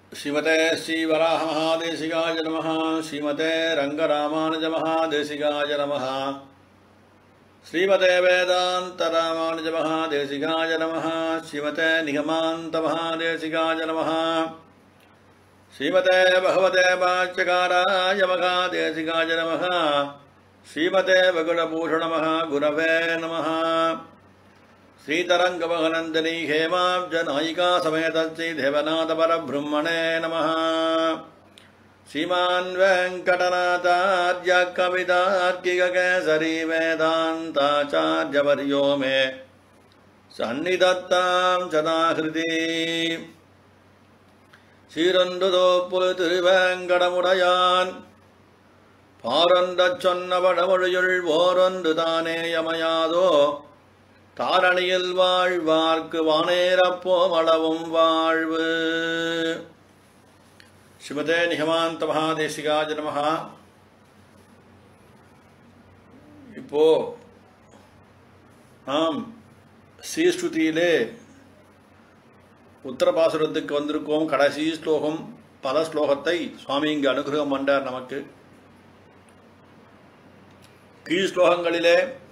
श्रीमते श्रीवराहमहादेशिकाय नमः श्रीमते रङ्गरामानुजमहादेशिकाय नमः श्रीमते वेदान्तरामानुजमहादेशिकाय नमः श्रीमते निगमान्तमहादेशिकाय नमः श्रीमते भगवते वाच्यकाराय महादेशिकाय नमः श्रीमते वगुणभूषणमः गुरवे नमः श्रीतरङ्गमहनन्दनी हेमाब्जनायिका समेत श्रीदेवनाथपरब्रह्मणे नमः श्रीमान् वेङ्कटनाथार्य कवितार्किककेसरी वेदान्ताचार्यवर्यो मे सन्निधत्तां सदाहृति சீரொன்றுதோப்புல் திருவேங்கடமுடையான் பாரொன்றச் சொன்ன வடமொழியுள் ஓரொன்று தானே யமையாதோ தாரணியில் வாழ்வார்க்கு வானேரப்போம் அளவும் வாழ்வு ஸ்ரீமதே நிகமாந்த மகாதேசிகாஜ நமகா இப்போ நாம் ஸ்ரீஸ்ருதியிலே உத்தரபாசுரத்துக்கு வந்திருக்கோம் கடைசி ஸ்லோகம் பல ஸ்லோகத்தை சுவாமி இங்கு அனுகிரகம் பண்ணார் நமக்கு கீழ் ஸ்லோகங்களிலே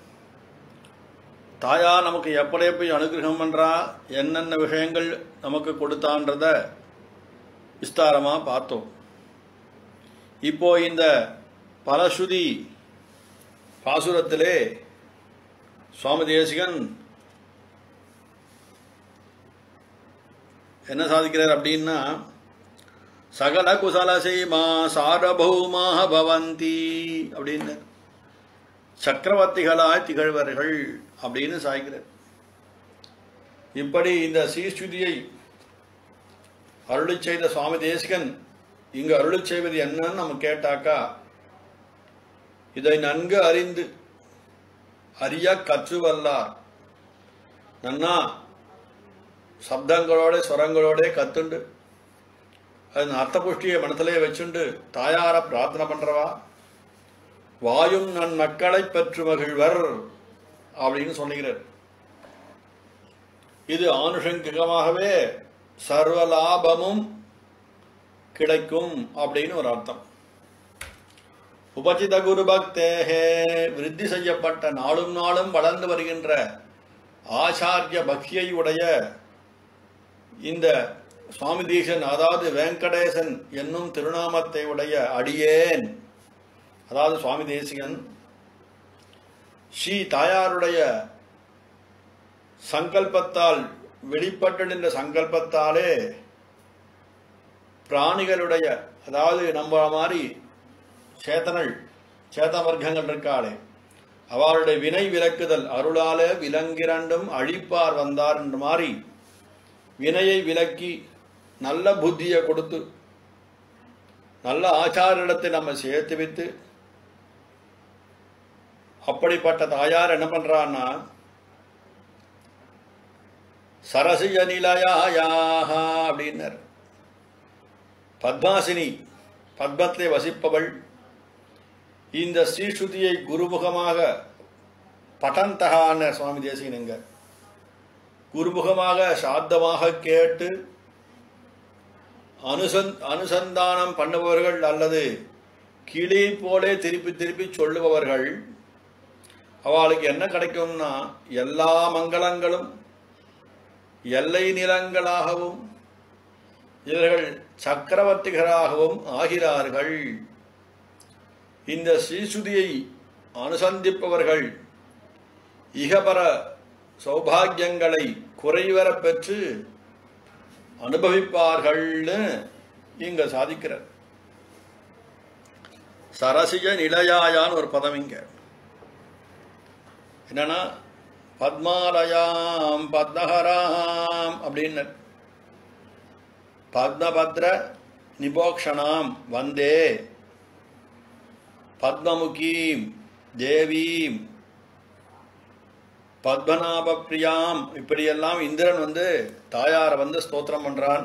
தாயா நமக்கு எப்படி எப்படி அனுகிரகம் பண்றா என்னென்ன விஷயங்கள் நமக்கு கொடுத்தான்றத விஸ்தாரமாக பார்த்தோம் இப்போ இந்த பலஸ்ருதி பாசுரத்திலே சுவாமி தேசிகன் என்ன சாதிக்கிறார் அப்படின்னா சகல குசல செய்மா சாரபௌமாக பவந்தி அப்படின்னு சக்கரவர்த்திகளாய் திகழ்வர்கள் அப்படின்னு சாய்க்கிறார் இப்படி இந்த சீஸ்துதியை அருளி செய்த சுவாமி தேசிகன் இங்கு அருளி செய்வது என்னன்னு நம்ம கேட்டாக்கா இதை நன்கு அறிந்து அறிய கற்றுவல்லார் நன்னா சப்தங்களோட ஸ்வரங்களோட கத்துண்டு அது அர்த்த புஷ்டியை மனத்திலே வச்சுண்டு தாயார பிரார்த்தனை பண்றவா வாயும் நன் மக்களை பெற்று மகிழ்வர் அப்படின்னு சொல்லுகிறார் இது ஆனுஷங்கிகமாகவே சர்வ லாபமும் கிடைக்கும் அப்படின்னு ஒரு அர்த்தம் உபசித குரு பக்தேகே விருத்தி செய்யப்பட்ட நாளும் நாளும் வளர்ந்து வருகின்ற ஆச்சாரிய பக்தியை உடைய இந்த சுவாமி தீசன் அதாவது வெங்கடேசன் என்னும் திருநாமத்தை உடைய அடியேன் அதாவது சுவாமி தேசிகன் ஸ்ரீ தாயாருடைய சங்கல்பத்தால் வெளிப்பட்டிருந்த சங்கல்பத்தாலே பிராணிகளுடைய அதாவது நம்ம மாதிரி சேத்தனள் சேத்த வர்க்கங்கள் இருக்காளே அவருடைய வினை விலக்குதல் அருளாலே விலங்கிரண்டும் அழிப்பார் வந்தார் என்ற மாதிரி வினையை விலக்கி நல்ல புத்தியை கொடுத்து நல்ல ஆச்சாரிடத்தை நம்ம சேர்த்து வைத்து அப்படிப்பட்ட தாயார் என்ன பண்றான்னா சரசிய நிலையாயாக அப்படின்னர் பத்மாசினி பத்மத்திலே வசிப்பவள் இந்த ஸ்ரீஸ்ருதியை குருமுகமாக பட்டந்தகான்னர் சுவாமி தேசிகனுங்க குருமுகமாக சாத்தமாக கேட்டு அனுசந் அனுசந்தானம் பண்ணுபவர்கள் அல்லது கிளி போலே திருப்பி திருப்பி சொல்லுபவர்கள் அவளுக்கு என்ன கிடைக்கும்னா எல்லா மங்களங்களும் எல்லை நிலங்களாகவும் இவர்கள் சக்கரவர்த்திகளாகவும் ஆகிறார்கள் இந்த ஸ்ரீசுதியை அனுசந்திப்பவர்கள் இகபர சௌபாகியங்களை குறைவர பெற்று அனுபவிப்பார்கள்னு இங்க சாதிக்கிறார் சரசிய நிலையாயான்னு ஒரு பதம் இங்க என்னன்னா பத்மாலயாம் பத்மஹராம் அப்படின்னு பத்மபத்ர நிபோக்ஷணாம் வந்தே பத்மமுகீம் தேவீம் பத்மநாப பிரியாம் இப்படியெல்லாம் இந்திரன் வந்து தாயாரை வந்து ஸ்தோத்திரம் பண்றான்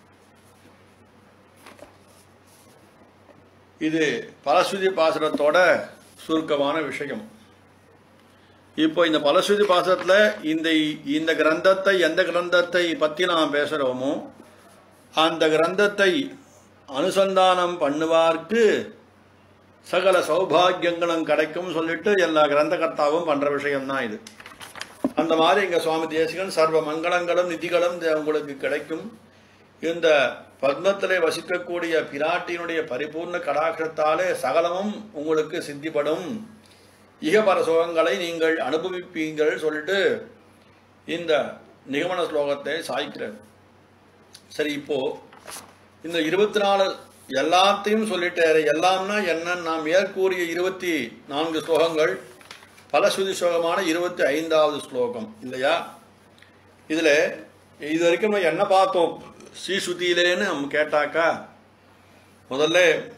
இது பலஸ்ருதி பாசுரத்தோட சுருக்கமான விஷயம் இப்போ இந்த பலஸ்ருதி பாசுரத்தில் இந்த இந்த கிரந்தத்தை எந்த கிரந்தத்தை பற்றி நாம் பேசுகிறோமோ அந்த கிரந்தத்தை அனுசந்தானம் பண்ணுவார்க்கு சகல சௌபாகியங்களும் கிடைக்கும் சொல்லிட்டு எல்லா கிரந்தகர்த்தாவும் பண்ற விஷயம்தான் இது அந்த மாதிரி இங்க சுவாமி தேசிகன் சர்வ மங்களங்களும் நிதிகளும் தே- உங்களுக்கு கிடைக்கும் இந்த பத்மத்திலே வசிக்கக்கூடிய பிராட்டியினுடைய பரிபூர்ண கடாட்சத்தாலே சகலமும் உங்களுக்கு சித்திப்படும் இகபர சுகங்களை நீங்கள் அனுபவிப்பீங்கள் சொல்லிட்டு இந்த நிகமன ஸ்லோகத்தை சாய்க்கிறார் சரி இப்போ இந்த இருபத்தி நாலு எல்லாத்தையும் சொல்லிட்டாரு எல்லாம்னா என்ன நாம் மேற்கூறிய இருபத்தி நான்கு ஸ்லோகங்கள் பலஸ்ருதி ஸ்லோகமான இருபத்தி ஐந்தாவது ஸ்லோகம் இல்லையா இதுல இது வரைக்கும் நம்ம என்ன பார்த்தோம் ஸ்ரீஸ்ருதியிலேன்னு நம்ம கேட்டாக்கா முதல்ல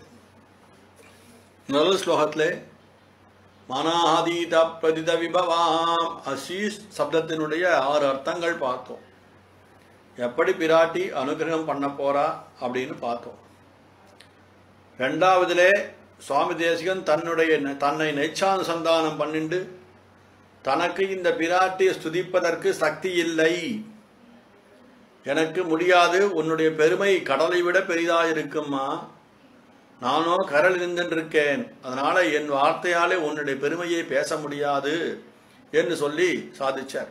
முதல் ஸ்லோகத்திலே மனாதீத பிரதித விபவாம் அசி சப்தத்தினுடைய ஆறு அர்த்தங்கள் பார்த்தோம் எப்படி பிராட்டி அனுகிரகம் பண்ண போறா அப்படின்னு பார்த்தோம் ரெண்டாவதிலே சுவாமி தேசிகன் தன்னுடைய நெ- தன்னை நெச்சானுசந்தானம் பண்ணிண்டு தனக்கு இந்த பிராட்டியை ஸ்துதிப்பதற்கு சக்தி இல்லை எனக்கு முடியாது உன்னுடைய பெருமை கடலை விட பெரிதா இருக்கும்மா நானோ கரல் இருந்திருக்கேன் அதனால என் வார்த்தையாலே உன்னுடைய பெருமையை பேச முடியாது என்று சொல்லி சாதிச்சார்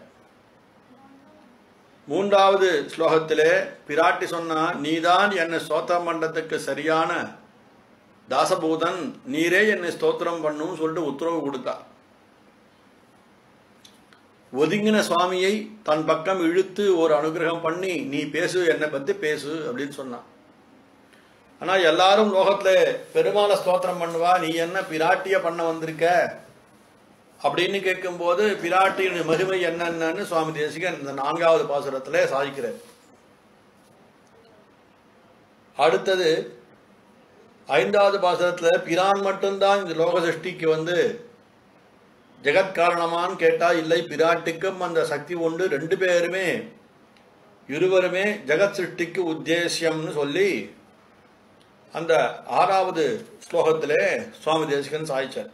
மூன்றாவது ஸ்லோகத்திலே பிராட்டி சொன்னா நீதான் என்னை ஸ்தோத்திரம் பண்றதுக்கு சரியான தாசபூதன் நீரே என்னை ஸ்தோத்திரம் பண்ணும் சொல்லிட்டு உத்தரவு கொடுத்தா ஒதுங்கின சுவாமியை தன் பக்கம் இழுத்து ஒரு அனுகிரகம் பண்ணி நீ பேசு என்னை பத்தி பேசு அப்படின்னு சொன்னான் ஆனா எல்லாரும் லோகத்துல பெருமாளை ஸ்தோத்திரம் பண்ணுவா நீ என்ன பிராட்டிய பண்ண வந்திருக்க அப்படின்னு கேட்கும்போது பிராட்டியின் மகிமை என்னென்னு சுவாமி தேசிகன் இந்த நான்காவது பாசுரத்திலே சாதிக்கிறார் அடுத்தது ஐந்தாவது பாசுரத்துல பிரான் மட்டும்தான் இந்த லோக சிருஷ்டிக்கு வந்து ஜெகத் காரணமான்னு கேட்டா இல்லை பிராட்டிக்கும் அந்த சக்தி உண்டு ரெண்டு பேருமே இருவருமே ஜெகத் சிருஷ்டிக்கு உத்தேசியம்னு சொல்லி அந்த ஆறாவது ஸ்லோகத்திலே சுவாமி தேசிகன் சாய்ச்சார்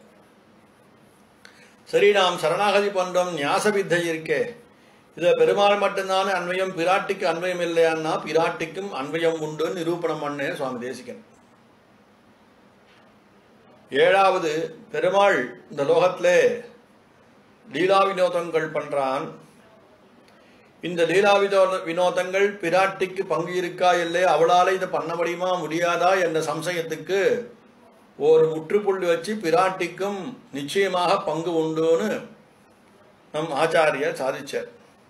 சரி நாம் சரணாகதி பண்றோம் ஞாச வித்தை இருக்கே இது பெருமாள் மட்டும்தானே அன்வயம் பிராட்டிக்கு அன்வயம் இல்லையான்னா பிராட்டிக்கும் அன்வயம் உண்டுன்னு நிரூபணம் பண்ணே சுவாமி தேசிகன் ஏழாவது பெருமாள் இந்த லோகத்திலே லீலா வினோதங்கள் பண்றான் இந்த லீலா வினோத வினோதங்கள் பிராட்டிக்கு பங்கு இருக்கா இல்லை அவளால இதை பண்ண முடியுமா முடியாதா என்ற சம்சயத்துக்கு ஒரு முற்றுப்புள்ளி வச்சு பிராட்டிக்கும் நிச்சயமாக பங்கு உண்டுன்னு நம் ஆச்சாரியர் சாதிச்சார்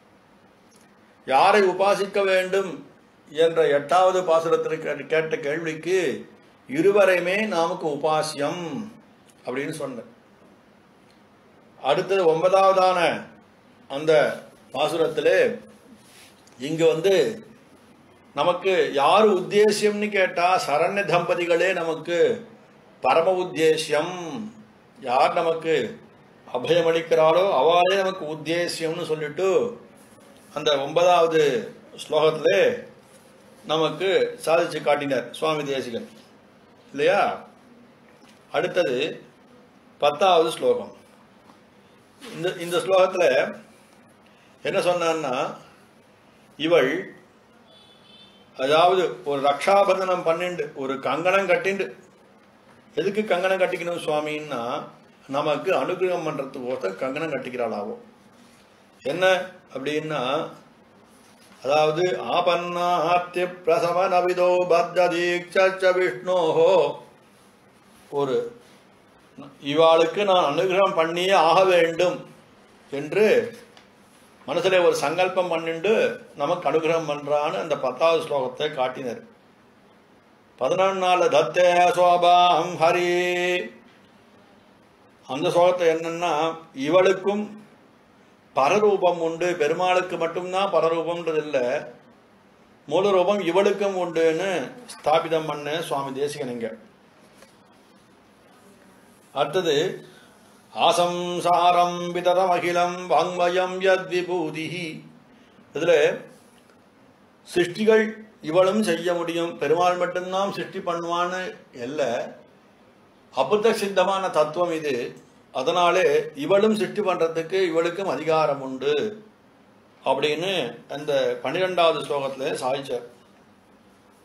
யாரை உபாசிக்க வேண்டும் என்ற எட்டாவது பாசுரத்திற்கு கேட்ட கேள்விக்கு இருவரையுமே நமக்கு உபாசியம் அப்படின்னு சொன்னார் அடுத்தது ஒன்பதாவதான அந்த பாசுரத்திலே இங்க வந்து நமக்கு யார் உத்தேசியம்னு கேட்டா சரண்ய தம்பதிகளே நமக்கு பரம உத்தேசியம் யார் நமக்கு அபயமளிக்கிறாளோ அவளே நமக்கு உத்தேசியம்னு சொல்லிட்டு அந்த ஒன்பதாவது ஸ்லோகத்திலே நமக்கு சாதிச்சு காட்டினார் சுவாமி தேசிகன் இல்லையா அடுத்தது பத்தாவது ஸ்லோகம் இந்த இந்த ஸ்லோகத்துல என்ன சொன்னான்னா இவள் அதாவது ஒரு ரக்ஷாபந்தனம் பண்ணிண்டு ஒரு கங்கணம் கட்டிண்டு எதுக்கு கங்கணம் கட்டிக்கணும் சுவாமின்னா நமக்கு அனுகிரகம் பண்றதுக்கோசம் கங்கணம் கட்டிக்கிறாளாவோ என்ன அப்படின்னா அதாவது ஆபன்னாத்திய பிரசவ நவிதோ பத்த தீட்ச விஷ்ணோஹோ ஒரு இவாளுக்கு நான் அனுகிரகம் பண்ணியே ஆக வேண்டும் என்று மனசுல ஒரு சங்கல்பம் பண்ணிண்டு நமக்கு அனுகிரகம் பண்றான்னு அந்த பத்தாவது ஸ்லோகத்தை காட்டினர் பதினொன்னால தத்தே சோபாம் ஹரி அந்த ஸ்லோகத்தை என்னன்னா இவளுக்கும் பரரூபம் உண்டு பெருமாளுக்கு மட்டும்தான் பரரூபம்ன்றது இல்லை மூலரூபம் இவளுக்கும் உண்டுன்னு ஸ்தாபிதம் பண்ண சுவாமி தேசிகனுங்க அடுத்தது ஆசம்சாரம் விததம் அகிலம் வாங்மயம் யத் விபூதி இதுல சிருஷ்டிகள் இவளும் செய்ய முடியும் பெருமாள் மட்டும்தான் சிருஷ்டி பண்ணுவான்னு இல்ல அபுத்த சித்தமான தத்துவம் இது அதனாலே இவளும் சிருஷ்டி பண்றதுக்கு இவளுக்கும் அதிகாரம் உண்டு அப்படின்னு அந்த பன்னிரெண்டாவது ஸ்லோகத்துல சாதிச்சார்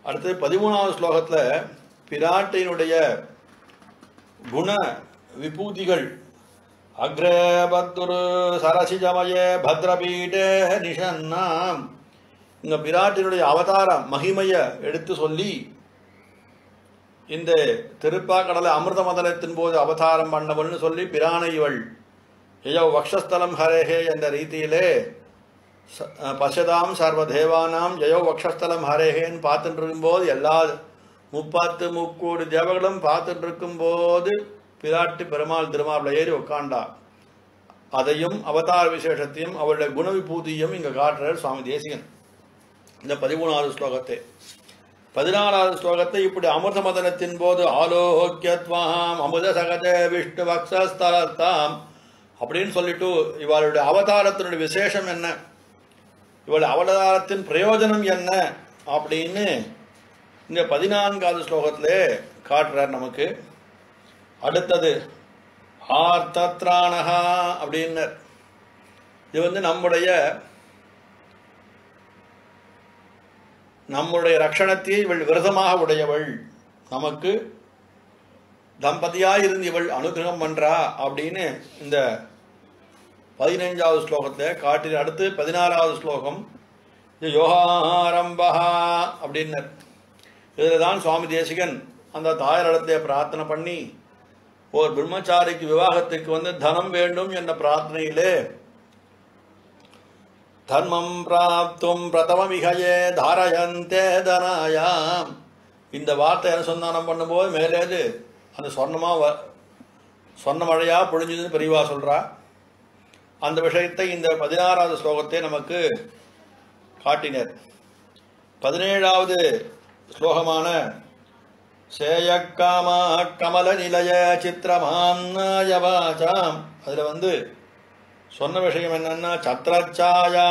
அடுத்தது பதிமூணாவது ஸ்லோகத்துல பிராட்டினுடைய குண விபூதிகள் அக்ரே பத்துரு சரசிஜமய பத்ரபீடே நிஷன்னாம் இங்க பிராட்டினுடைய அவதார மகிமைய எடுத்து சொல்லி இந்த திருப்பாக்கடலை அமிர்த மதனத்தின் போது அவதாரம் பண்ணவள்னு சொல்லி பிரானை இவள் ஐயோ வக்ஷஸ்தலம் ஹரேஹே என்ற ரீதியிலே ச- அஹ் பசதாம் சர்வ தேவானாம் ஜெயோ வக்ஷஸ்தலம் ஹரேஹேன்னு பார்த்துட்டு இருக்கும்போது எல்லா முப்பத்து முக்கோடி தேவர்களும் பார்த்துட்டு இருக்கும்போது பிராட்டி பெருமாள் திருமாவில் ஏறி உட்காண்டா அதையும் அவதார விசேஷத்தையும் அவருடைய குண விபூதியும் இங்க காட்டுறார் சுவாமி தேசிகன் இந்த பதிமூணாவது ஸ்லோகத்தை பதினாலாவது ஸ்லோகத்தை இப்படி அமிர்த மதனத்தின் போது ஆலோக்கியத்வாம் அமுத சகஜ விஷ்ணு வக்ஷஸ்தலத்தாம் அப்படின்னு சொல்லிட்டு இவளுடைய அவதாரத்தினுடைய விசேஷம் என்ன இவள் அவதாரத்தின் பிரயோஜனம் என்ன அப்படின்னு இந்த பதினான்காவது ஸ்லோகத்திலே காட்டுறார் நமக்கு அடுத்தது ஆர்த்தத்ராணஹா அப்படின்னர் இது வந்து நம்முடைய நம்முடைய ரட்சணத்தை இவள் விரதமாக உடையவள் நமக்கு தம்பதியாக இருந்து இவள் அனுகிரகம் பண்றா அப்படின்னு இந்த பதினைஞ்சாவது ஸ்லோகத்தை காட்டி அடுத்து பதினாறாவது ஸ்லோகம் இது யோகாரம்பா அப்படின்னர் இதில் தான் சுவாமி தேசிகன் அந்த தாயாரிடத்தை பிரார்த்தனை பண்ணி ஒரு பிரம்மச்சாரிக்கு விவாகத்துக்கு வந்து தனம் வேண்டும் என்ற பிரார்த்தனையிலே தர்மம் பிராப்தும் பிரதமமிகையே தாரயந்தே தனாயாம் இந்த வார்த்தை அனுசந்தானம் பண்ணும்போது மேலேது அந்த சொர்ணமா வ சொன்ன மழையா பொழிஞ்சதுன்னு பெரியவா சொல்றா அந்த விஷயத்தை இந்த பதினாறாவது ஸ்லோகத்தை நமக்கு காட்டினர் பதினேழாவது ஸ்லோகமான சேயக்காமா கமல நிலைய சித்திரமாம் நாயவாச்சாம் அதில் வந்து சொன்ன விஷயம் என்னன்னா சத்ரச்சாயா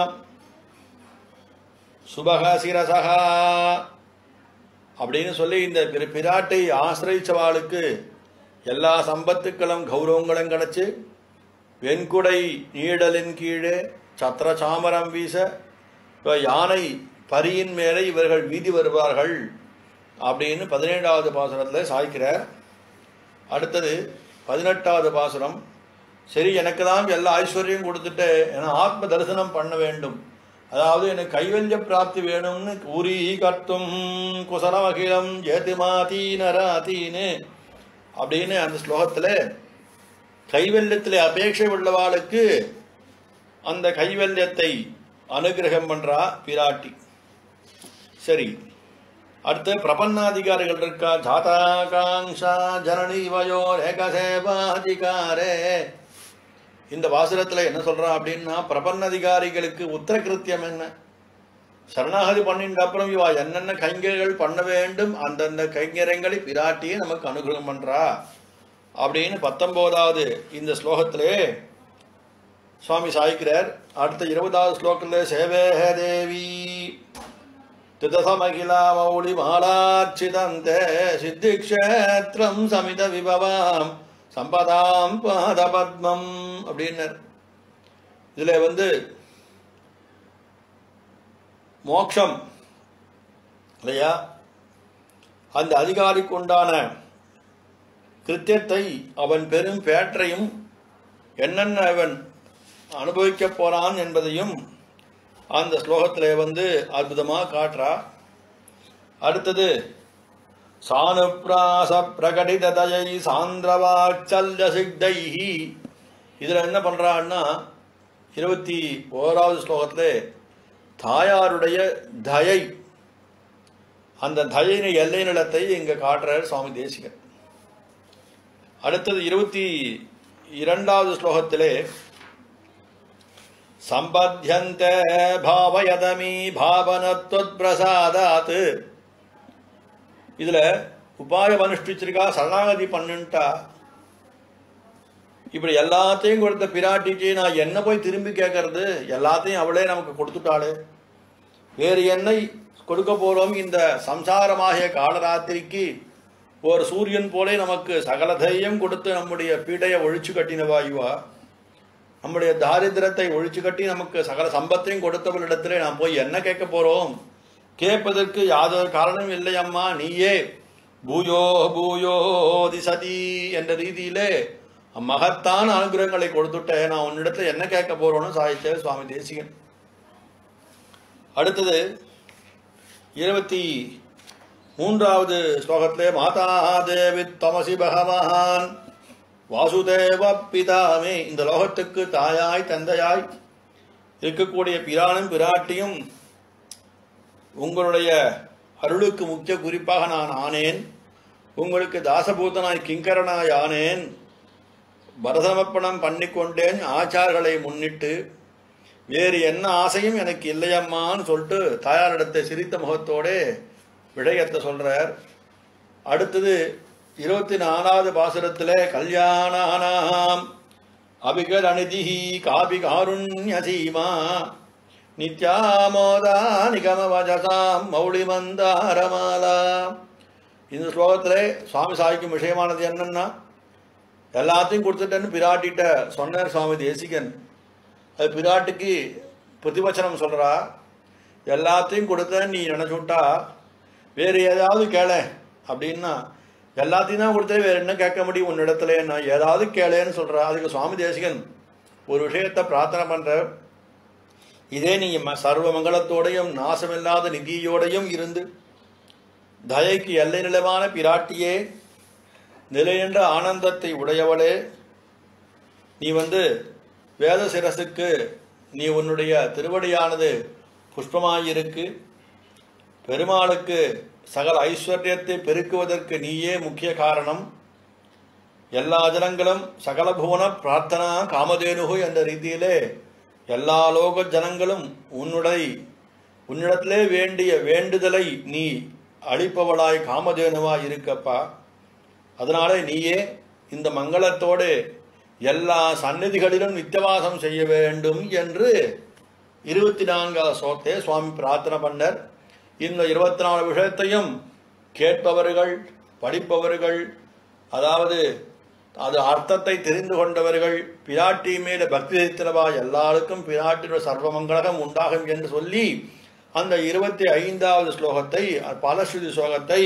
சுபக சிரசகா அப்படின்னு சொல்லி இந்த பிர- பிராட்டை ஆசிரிச்சவாளுக்கு எல்லா சம்பத்துக்களும் கௌரவங்களும் கிடைச்சு வெண்குடை நீடலின் கீழே சத்திர சாமரம் வீச இப்ப யானை பரியின் மேலே இவர்கள் வீதி வருவார்கள் அப்படின்னு பதினேழாவது பாசுரத்தில் சாய்க்கிறார் அடுத்தது பதினெட்டாவது பாசுரம் சரி எனக்கு தான் எல்லா ஐஸ்வர்யம் கொடுத்துட்டு என ஆத்ம தரிசனம் பண்ண வேண்டும் அதாவது எனக்கு கைவல்ய பிராப்தி வேணும்னு கூறி கர்த்தும் குசலமகிலம் ஜேதிமாதீனராதீனு அப்படின்னு அந்த ஸ்லோகத்தில் கைவல்யத்தில் அபேட்சை உள்ளவாளுக்கு அந்த கைவல்யத்தை அனுகிரகம் பண்றா பிராட்டி சரி அடுத்து பிரபன்னாதிகாரிகள் இருக்கா ஜாதாகாங்ஷா ஜனனி வயோ ரேகசேவாதிகாரே இந்த வாசகத்துல என்ன சொல்றான் அப்படின்னா பிரபன்னதிகாரிகளுக்கு உத்தரகிருத்தியம் என்ன சரணாகதி பண்ணிட்ட அப்புறம் இவா என்னென்ன கைங்கர்கள் பண்ண வேண்டும் அந்தந்த கைங்கரங்களை பிராட்டியே நமக்கு அனுகிரகம் பண்றா அப்படின்னு பத்தொன்பதாவது இந்த ஸ்லோகத்திலே சுவாமி சாய்க்கிறார் அடுத்த இருபதாவது ஸ்லோகத்தில் சேவேஹ தேவி திதசமகிலா மௌளி மாலாச்சிதந்தே சித்திக்ஷேத்திரம் சமித விபவாம் சம்பதாம் பாதபத்மம் அப்படின்னர் இதுல வந்து மோக்ஷம் இல்லையா அந்த அதிகாரிக்கு உண்டான கிருத்தியத்தை அவன் பெரும் பேற்றையும் என்னென்ன அவன் அனுபவிக்கப் போறான் என்பதையும் அந்த ஸ்லோகத்திலே வந்து அற்புதமாக காட்டுறா அடுத்தது சானுப்ராச பிரகடித தயை சாந்திரவாச்சல்ய சித்தைஹி இதில் என்ன பண்ணுறான்னா இருபத்தி ஓராவது ஸ்லோகத்தில் தாயாருடைய தயை அந்த தயின எல்லை நிலத்தை இங்கே காட்டுறார் சுவாமி தேசிகன் அடுத்தது இருபத்தி இரண்டாவது ஸ்லோகத்திலே சம்பத்தியந்தே பாவயதமி பாவனத்வத் பிரசாதாத் இதுல உபாயம் அனுஷ்டிச்சிருக்கா சரணாகதி பண்ணுன்ட்டா இப்படி எல்லாத்தையும் கொடுத்த பிராட்டிக்கு நான் என்ன போய் திரும்பி கேட்கறது எல்லாத்தையும் அவளே நமக்கு கொடுத்துட்டாளே வேறு என்னை கொடுக்க போறோம் இந்த சம்சாரமாகிய காலராத்திரிக்கு ஒரு சூரியன் போலே நமக்கு சகல தைரியம் கொடுத்து நம்முடைய பீடையை ஒழிச்சு கட்டினவா இவா நம்முடைய தாரித்திரத்தை ஒழிச்சு கட்டி நமக்கு சகல சம்பத்தையும் கொடுத்தவளிடத்திலே நாம் போய் என்ன கேட்க போறோம் கேட்பதற்கு யாதொரு காரணம் இல்லை அம்மா நீயே பூயோ பூயோ திசதி என்ற ரீதியிலே மகத்தான அனுகிரகங்களை கொடுத்துட்டேன் நான் உன்னிடத்துல என்ன கேட்க போறோன்னு சாதித்த சுவாமி தேசிகன் அடுத்தது இருபத்தி மூன்றாவது ஸ்லோகத்திலே மாதா தேவி தமசி பகவான் வாசுதேவ பிதாமே இந்த லோகத்துக்கு தாயாய் தந்தையாய் இருக்கக்கூடிய பிரானும் பிராட்டியும் உங்களுடைய அருளுக்கு முக்கிய குறிப்பாக நான் ஆனேன் உங்களுக்கு தாசபூதனாய் கிங்கரனாய் ஆனேன் பரதமப்பணம் பண்ணிக்கொண்டேன் ஆச்சார்களை முன்னிட்டு வேறு என்ன ஆசையும் எனக்கு இல்லையம்மான்னு சொல்லிட்டு தாயாரிடத்தை சிரித்த முகத்தோடே விடயத்தை சொல்றார் அடுத்தது இருபத்தி நாலாவது பாசுரத்திலே கல்யாணானாம் அபிகல் அனிதிஹி காபி காருண்ய சீமா நித்யாமோதா நிகம வஜசாம் மௌளி மந்தாரமாலா இந்த ஸ்லோகத்திலே சுவாமி சாய்க்கும் விஷயமானது என்னன்னா எல்லாத்தையும் கொடுத்துட்டேன்னு பிராட்டிட்ட சொன்னார் சுவாமி தேசிகன் அது பிராட்டிக்கு பிரதிவச்சனம் சொல்றா எல்லாத்தையும் கொடுத்தேன்னு நீ நினைச்சுட்டா வேறு ஏதாவது கேள அப்படின்னா எல்லாத்தையும் தான் கொடுத்தே வேற என்ன கேட்க முடியும் உன்னிடத்துல நான் ஏதாவது கேளேன்னு சொல்றா அதுக்கு சுவாமி தேசிகன் ஒரு விஷயத்தை பிரார்த்தனை பண்ற இதே நீ ம- சர்வ மங்களத்தோடையும் நாசமில்லாத நிதியோடையும் இருந்து தயைக்கு எல்லை நிலமான பிராட்டியே நிலையென்ற ஆனந்தத்தை உடையவளே நீ வந்து வேத சிரசுக்கு நீ உன்னுடைய திருவடியானது புஷ்பமாயிருக்கு பெருமாளுக்கு சகல ஐஸ்வர்யத்தை பெருக்குவதற்கு நீயே முக்கிய காரணம் எல்லா ஜனங்களும் சகல புவன பிரார்த்தனா காமதேனுகு என்ற ரீதியிலே எல்லா லோக ஜனங்களும் உன்னுடைய உன்னிடத்திலே வேண்டிய வேண்டுதலை நீ அளிப்பவளாய் காமதேனுவாய் இருக்கப்பா அதனாலே நீயே இந்த மங்களத்தோடு எல்லா சந்நிதிகளிலும் நித்தியவாசம் செய்ய வேண்டும் என்று இருபத்தி நான்காவது சோத்தே சுவாமி பிரார்த்தனை பண்ணர் இந்த இருபத்தி நாலு விஷயத்தையும் கேட்பவர்கள் படிப்பவர்கள் அதாவது அது அர்த்தத்தை தெரிந்து கொண்டவர்கள் பிராட்டி மேல பக்தி வைத்திரவா எல்லாருக்கும் பிராட்டியோட சர்வமங்களகம் உண்டாகும் என்று சொல்லி அந்த இருபத்தி ஐந்தாவது ஸ்லோகத்தை பலஸ்ருதி ஸ்லோகத்தை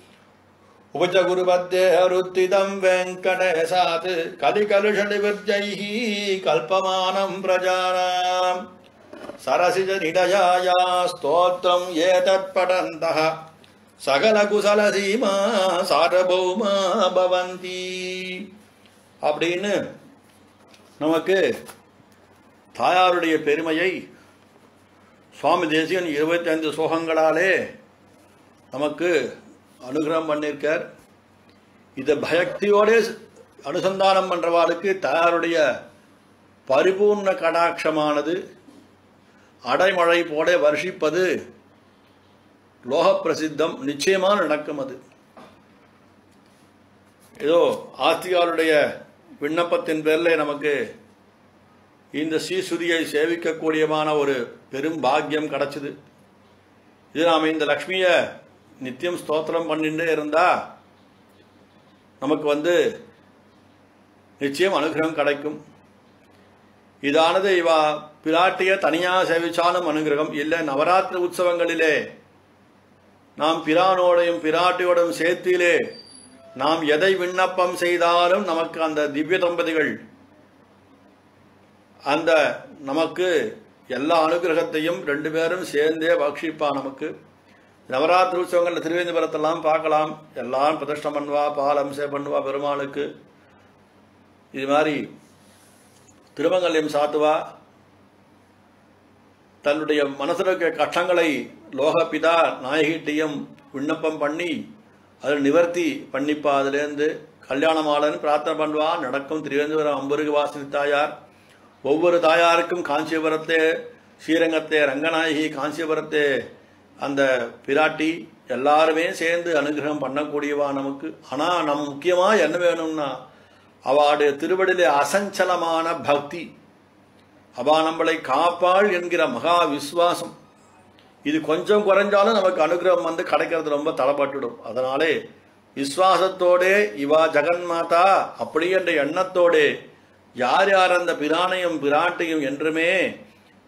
उपजगुरुपद्येहरुत्थितं वेङ्कटेशात् कलिकलुषनिवृत्तैः कल्पमानं प्रजानाम् सरसिजनिलयाया स्तोत्रम् एतत्पठन्तः சகலகுசலசீமா சாரபௌமா பவந்தி அப்படின்னு நமக்கு தாயாருடைய பெருமையை சுவாமி தேசிகன் இருபத்தைந்து சோகங்களாலே நமக்கு அனுகிரகம் பண்ணியிருக்கார் இதை பயக்தியோட அனுசந்தானம் பண்றவாளுக்கு தாயாருடைய பரிபூர்ண கடாட்சமானது அடைமழை போல வருஷிப்பது லோக பிரசித்தம் நிச்சயமா நடக்கும் அது ஏதோ ஆஸ்திகாருடைய விண்ணப்பத்தின் பேரில் நமக்கு இந்த ஸ்ரீசுதியை சேவிக்கக்கூடியமான ஒரு பெரும் பாக்கியம் கிடைச்சது இது நாம் இந்த லக்ஷ்மியை நித்தியம் ஸ்தோத்திரம் பண்ணிட்டே இருந்தா நமக்கு வந்து நிச்சயம் அனுகிரகம் கிடைக்கும் இதானது இவா பிராட்டிய தனியாக சேவிச்சாலும் அனுகிரகம் இல்லை நவராத்திரி உற்சவங்களிலே நாம் பிரானோடையும் பிராட்டியோடும் சேர்த்திலே நாம் எதை விண்ணப்பம் செய்தாலும் நமக்கு அந்த திவ்ய தம்பதிகள் அந்த நமக்கு எல்லா அனுகிரகத்தையும் ரெண்டு பேரும் சேர்ந்தே பக்ஷிப்பா நமக்கு நவராத்திரி உற்சவங்களில் திருவேந்திபுரத்தெல்லாம் பார்க்கலாம் எல்லாம் பிரதிஷ்டம் பண்ணுவா பால் அம்சம் பண்ணுவா பெருமாளுக்கு இது மாதிரி திருமங்கல்யம் சாத்துவா தன்னுடைய மனசில் இருக்க கஷ்டங்களை லோகபிதா நாயகிட்டையும் விண்ணப்பம் பண்ணி அதில் நிவர்த்தி பண்ணிப்பா அதுலேருந்து கல்யாணமாலன்னு பிரார்த்தனை பண்ணுவா நடக்கும் திருவேந்திபுரம் அம்பருகு வாசனி தாயார் ஒவ்வொரு தாயாருக்கும் காஞ்சிபுரத்தே ஸ்ரீரங்கத்தே ரங்கநாயகி காஞ்சிபுரத்தே அந்த பிராட்டி எல்லாருமே சேர்ந்து அனுகிரகம் பண்ணக்கூடியவா நமக்கு ஆனால் நம் முக்கியமாக என்ன வேணும்னா அவளுடைய திருவடியிலே அசஞ்சலமான பக்தி அவா நம்மளை காப்பாள் என்கிற மகா விசுவாசம் இது கொஞ்சம் குறைஞ்சாலும் நமக்கு அனுகிரகம் வந்து கிடைக்கிறது ரொம்ப தளப்பட்டுடும் அதனாலே விசுவாசத்தோடே இவா ஜெகன்மாதா அப்படி என்ற எண்ணத்தோடே யார் யார் அந்த பிரானையும் பிராட்டையும் என்றுமே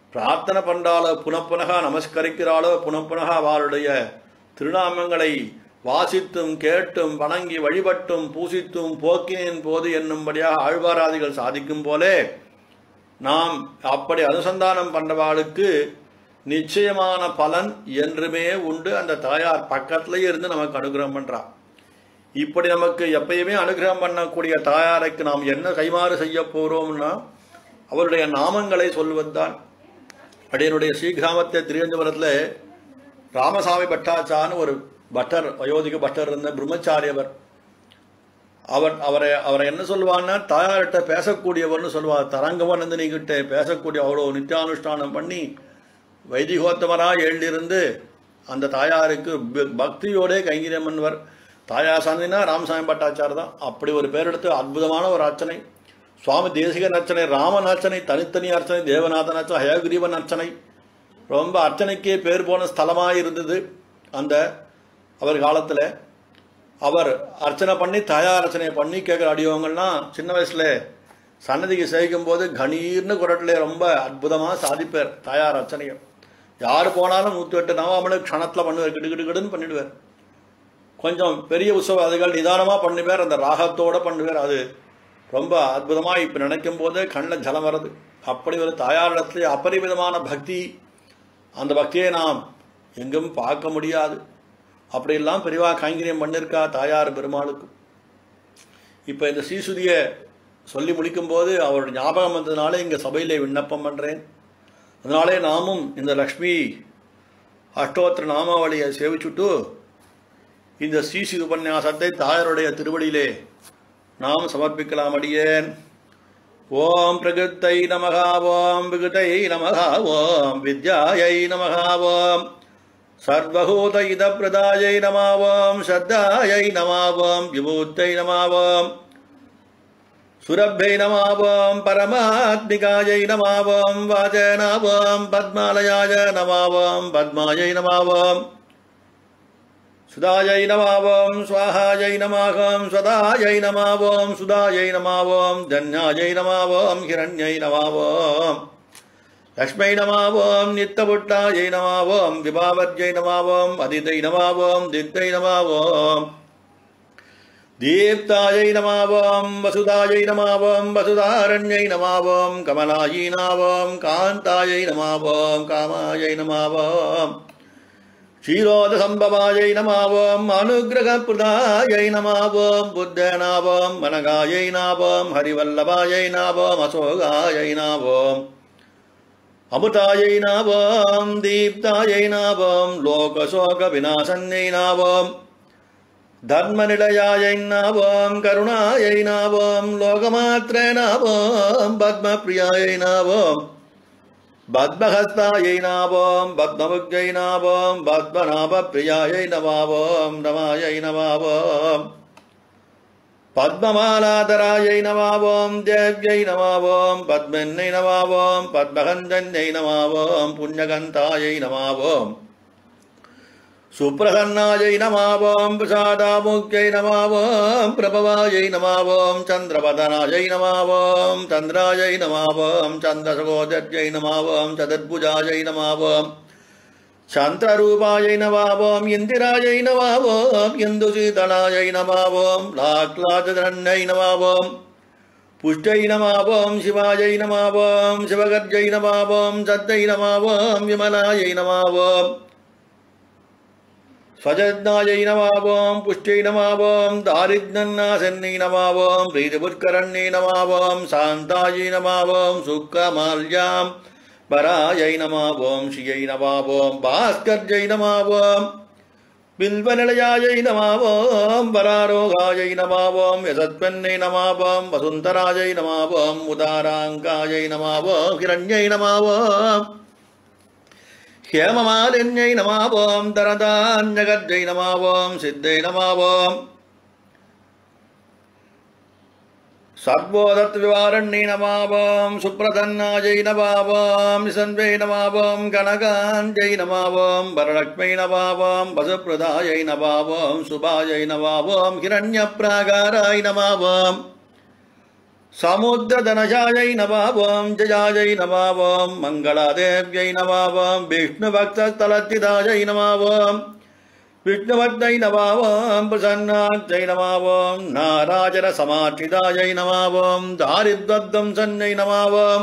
பிரார்த்தனை பண்றாளோ புனப்புனகா நமஸ்கரிக்கிறாளோ புனப்புனகா அவளுடைய திருநாமங்களை வாசித்தும் கேட்டும் வணங்கி வழிபட்டும் பூசித்தும் போக்கினேன் போது என்னும்படியாக ஆழ்வாராதிகள் சாதிக்கும் போலே நாம் அப்படி அனுசந்தானம் பண்றவாளுக்கு நிச்சயமான பலன் என்றுமே உண்டு அந்த தாயார் பக்கத்திலேயே இருந்து நமக்கு அனுகிரகம் பண்றா இப்படி நமக்கு எப்பயுமே அனுகிரகம் பண்ணக்கூடிய தாயாருக்கு நாம் என்ன கைமாறு செய்ய போறோம்னா அவருடைய நாமங்களை சொல்வதுதான் அடியனுடைய ஸ்ரீகிராமத்தை திருவனந்தபுரத்தில் ராமசாமி பட்டாச்சான்னு ஒரு பட்டர் வயோதிக பட்டர் இருந்த பிரம்மச்சாரியவர் அவர் அவரை அவரை என்ன சொல்லுவான்னா தாயார்கிட்ட பேசக்கூடியவர்னு சொல்லுவார் தரங்கவனந்தினிகிட்ட பேசக்கூடிய அவ்வளோ நித்தியானுஷ்டானம் பண்ணி வைதிகோத்தமராக எழுந்திருந்து அந்த தாயாருக்கு ப- பக்தியோடே கைங்கரியம் பண்ணுவர் தாயார் சாந்தினா ராமசாமி பட்டாச்சார் தான் அப்படி ஒரு பேர் எடுத்து அற்புதமான ஒரு அர்ச்சனை சுவாமி தேசிகன் அர்ச்சனை ராமன் அர்ச்சனை தனித்தனி அர்ச்சனை தேவநாதன் அர்ச்சனை ஹயகிரீவன் அர்ச்சனை ரொம்ப அர்ச்சனைக்கே பேர் போன ஸ்தலமாக இருந்தது அந்த அவர் காலத்தில் அவர் அர்ச்சனை பண்ணி தாயார் அர்ச்சனை பண்ணி கேட்குற அடியோங்கள்லாம் சின்ன வயசுல சன்னதிக்கு சேவிக்கும் போது கணீர்னு குரட்டில் ரொம்ப அற்புதமாக சாதிப்பார் தாயார் அர்ச்சனையை யார் போனாலும் நூற்றி எட்டு நவாமலுக்கு க்ஷணத்தில் பண்ணுவார் கிடு கிடு கிடுன்னு பண்ணிடுவார் கொஞ்சம் பெரிய உற்சவாதிகள் நிதானமாக பண்ணுவார் அந்த ராகத்தோட பண்ணுவார் அது ரொம்ப அற்புதமாக இப்போ நினைக்கும் போது கண்ணில் ஜலம் வருது அப்படி ஒரு தாயாரிடத்துல அபரிமிதமான பக்தி அந்த பக்தியை நாம் எங்கும் பார்க்க முடியாது அப்படியெல்லாம் பெரியவா கைங்கரியம் பண்ணிருக்கா தாயார் பெருமாளுக்கு இப்போ இந்த ஸ்ரீசுதியை சொல்லி முடிக்கும்போது அவருடைய ஞாபகம் வந்ததுனால இங்கே சபையிலே விண்ணப்பம் பண்ணுறேன் அதனாலே நாமும் இந்த லக்ஷ்மி அஷ்டோத்திர நாமாவளியை சேவிச்சுட்டு இந்த ஸ்ரீசி உபன்யாசத்தை தாயாருடைய திருவடியிலே நாம் சமர்ப்பிக்கலாம் அடியேன் ஓம் பிரகிருத்தை நமகா ஓம் விகிருத்தை நமகா ஓம் வித்யாயை நமகா ஓம் சர்வகூத இத பிரதாயை நமாவோம் ஸ்ரத்தாயை நமாவோம் விபூத்தை நமாவோம் சுரப்பை நமாவோம் பரமாத்மிகாயை நமாவோம் வாஜனாவோம் பத்மாலயாய நமாவோம் பத்மாயை நமாவோம் சுதாயை நமாவோம் ஸ்வாஹாயை நமாவோம் ஸ்வதாயை நமாவோம் சுதாயை நமாவோம் தன்யாயை நமாவோம் ஹிரண்யை நமாவோம் லக்ஷ்மை நமாவோம் நித்தபுட்டாயை நமாவோம் விபாவர்ஜை நமாவோம் அதிதை நமாவோம் தித்தை நமாவோம் தீப்தாயை நமாவோம் வசுதாயை நமாவோம் வசுதாரண்யை நமாவோம் கமலாயை நமாவோம் காந்தாயை நமாவோம் காமாயை நமாவோம் क्षीरोदसम्भवायै नमावोम् अनुग्रहप्रदायै नमावोम् बुद्धनावोम् मनगायै नावोम् हरिवल्लभायै नावोम् अशोकायै नावोम् अमृतायै नावोम् दीप्तायै नावोम् लोकशोकविनाशन्यै नावोम् धर्मनिलयायै नावोम् करुणायै नावोम् लोकमात्रे नावोम् पद्मप्रियायै नावोम् பத்மஹஸ்தாயை நாவோம் பத்மமுக்ஜை நாவோம் பத்மநாப பிரியாயை நமாவோம் நமாயை நமாவோம் பத்மமாலாதராயை நமாவோம் தேவ்யை நமாவோம் பத்மென்னை நமாவோம் பத்மகந்தன்யை நமாவோம் புண்ணியகந்தாயை நமாவோம் சுப்பிரசன்னாயை நமாவோம் பிரசாதாமுக்யை நமாவோம் பிரபவாயை நமாவோம் சந்திரபதனாயை நமாவோம் சந்திராயை நமாவோம் சந்திரசகோதர்யை நமாவோம் சதுர்புஜாயை நமாவோம் சந்திரரூபாயை நமாவோம் இந்திராயை நமாவோம் இந்துசீதளாயை நமாவோம் லாக்லாஜதரண்யை நமாவோம் புஷ்டை நமாவோம் சிவாயை நமாவோம் சிவகர்ஜை நமாவோம் சத்தை நமாவோம் விமலாயை நமாவோம் स्वजज्ञायै नमावों पुष्ट्यै नमावों दारिद्र्यन्नाशन्यै नमावों प्रीतिपुष्करण्यै नमावों शान्तायै नमावों सुखमाल्यां वरायै नमावों श्रियै नमावों भास्कर्यै नमावों बिल्वनिलयायै नमावों वरारोगायै नमावों यशस्वन्यै नमावों वसुन्धरायै नमावों उदाराङ्कायै नमावों हिरण्यै नमावों ஹேமமாலின்யை நமாவோம் தரதான்யகர்ஜை நமாவோம் சித்தை நமாவோம் சர்வோதத் விவாரண்யை நமாவோம் சுப்ரதன்னாஜை நமாவோம் நிசன்வை நமாவோம் கனகாஞ்சை நமாவோம் வரலக்ஷ்மை நமாவோம் வசுப்பிரதாயை நமாவோம் சுபாயை நமாவோம் ஹிரண்ய பிராகாராய் நமாவோம் சமுத்திரதனஜாயை நமாவோம் ஜயாஜை நமாவோம் மங்களாதேவ்யை நமாவோம் விஷ்ணுபக்தலத்திதாஜை நமாவோம் விஷ்ணுவர்த்தை நமாவோம் பிரசன்னாத்தை நமாவோம் நாராஜன சமாற்றிதாஜை நமாவோம் தாரித்வத்தம் சன்னை நமாவோம்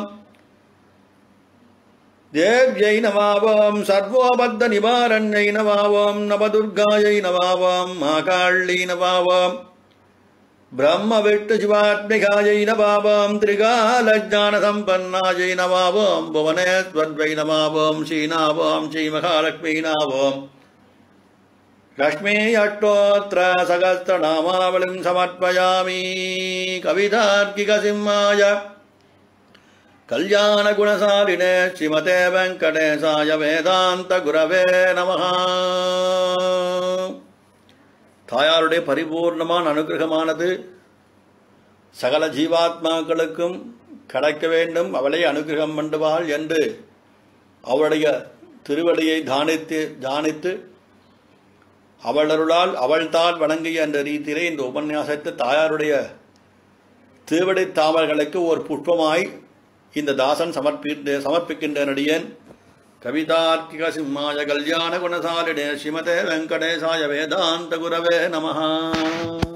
தேவ்யை நமாவோம் சர்வோபத்த நிவாரண்யை நமாவோம் நவதுர்காயை நமாவோம் மாகாள்ளி நமாவோம் பிரம்ம விட்டு சிவாத்மிகாயை நமாவோம் திரிகாலஜான சம்பன்னாயை நமாவோம் புவனேஸ்வர்வை நமாவோம் ஸ்ரீநாவோம் ஸ்ரீமகாலட்சுமி நாவோம் லக்ஷ்மீ அட்டோத்திர சகஸ்திரநாமாவளிம் சமர்ப்பயாமி கவிதார்க்கிக சிம்மாய கல்யாண குணசாலினே ஸ்ரீமதே வெங்கடேசாய வேதாந்த குரவே நமஹ தாயாருடைய பரிபூர்ணமான அனுகிரகமானது சகல ஜீவாத்மாக்களுக்கும் கிடைக்க வேண்டும் அவளை அனுகிரகம் பண்ணுவாள் என்று அவளுடைய திருவடியை தானித்து தானித்து அவளருளால் அவள்தான் வணங்கிய என்ற ரீதியிலே இந்த உபன்யாசத்தை தாயாருடைய திருவடி தாமர்களுக்கு ஒரு புஷ்பமாய் இந்த தாசன் சமர்ப்பி சமர்ப்பிக்கின்ற நடிகன் கவிதார்க்கிக சிம்மாய கல்யாண குணசாலினே ஸ்ரீமதே வெங்கடேசாய வேதாந்த குரவே நமஹா